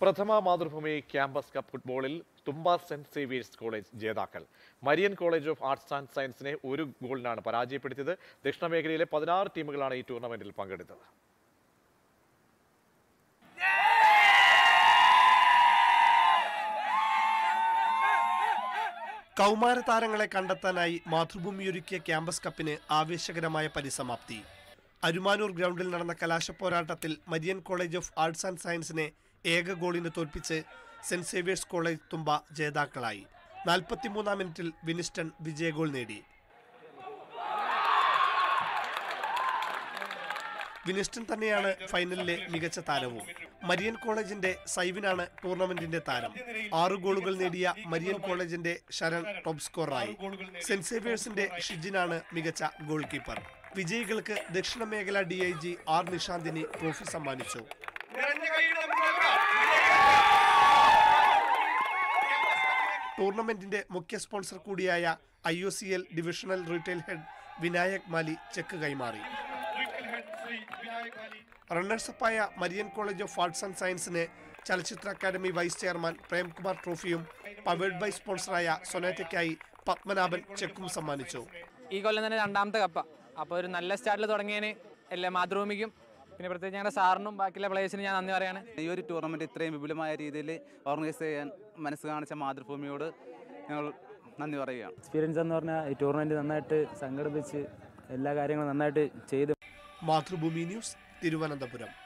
പ്രഥമ Mathrubhumi campus cup ഫുട്ബോളിൽ Thumba saint Xavier's college ജേതാക്കൾ Marian college of arts and സയൻസിനെ ഒരു ഗോളിനാണ് പരാജയപ്പെടുത്തിയത് ദക്ഷിണ മേഖലയിലെ പതിനാറ് ടീമുകളാണ് ഈ ടൂർണമെന്റിൽ പങ്കെടുത്തത് കൗമാര താരങ്ങളെ കണ്ടെത്താനായി മാതൃഭൂമിയൊരുക്കിയ ക്യാമ്പസ് കപ്പിന് ആവേശകരമായ പരിസമാപ്തി അരുമാനൂർ ഗ്രൗണ്ടിൽ നടന്ന കലാശ പോരാട്ടത്തിൽ Marian college of arts and സയൻസിനെ ഏക ഗോളിന് തോൽപ്പിച്ച് സെന്റ് സേവിയേഴ്സ് കോളേജ് തുമ്പ ജേതാക്കളായി നാൽപ്പത്തിമൂന്നാം മിനിറ്റിൽ വിനിസ്റ്റൺ വിജയഗോൾ നേടി വിനിസ്റ്റൺ തന്നെയാണ് ഫൈനലിലെ മികച്ച താരവും മരിയൻ കോളേജിന്റെ സൈവിനാണ് ടൂർണമെന്റിന്റെ താരം ആറ് ഗോളുകൾ നേടിയ മരിയൻ കോളേജിന്റെ ശരൺ ടോപ്പ് സ്കോററായി സെന്റ് സേവിയേഴ്സിന്റെ ഷിജിനാണ് മികച്ച ഗോൾ കീപ്പർ വിജയികൾക്ക് ദക്ഷിണ മേഖല D I G R Nishanthini trophy സമ്മാനിച്ചു ടൂർണമെന്റിന്റെ മുഖ്യ സ്പോൺസർ കൂടിയായ I O C L divisional retail head Vinayak Mali cheque കൈമാറി റണ്ണേഴ്സപ്പായ Marian college of arts and സയൻസിന് ചലച്ചിത്ര അക്കാദമി വൈസ് ചെയർമാൻ പ്രേംകുമാർ ട്രോഫിയും പവേഡ് ബൈ സ്പോൺസറായ സൊനാറ്റയ്ക്കായി പത്മനാഭൻ ചെക്കും സമ്മാനിച്ചു ഈ കൊല്ലം തന്നെ രണ്ടാമത്തെ കപ്പ അപ്പോൾ ഒരു നല്ല സ്റ്റാർട്ടിൽ തുടങ്ങിയതിന് എല്ലാ മാതൃഭൂമിക്കും പിന്നെ പ്രത്യേകിച്ച് ഞങ്ങളുടെ സാറിനും ബാക്കിയുള്ള പ്ലേയേഴ്സിനും ഞാൻ നന്ദി പറയാണ് ഈ ഒരു ടൂർണമെന്റ് ഇത്രയും വിപുലമായ രീതിയിൽ ഓർഗനൈസ് ചെയ്യാൻ മനസ്സ് കാണിച്ച മാതൃഭൂമിയോട് ഞങ്ങൾ നന്ദി പറയുകയാണ് എക്സ്പീരിയൻസ് എന്ന് പറഞ്ഞാൽ ഈ ടൂർണമെൻറ്റ് നന്നായിട്ട് സംഘടിപ്പിച്ച് എല്ലാ കാര്യങ്ങളും നന്നായിട്ട് ചെയ്ത് മാതൃഭൂമി ന്യൂസ് തിരുവനന്തപുരം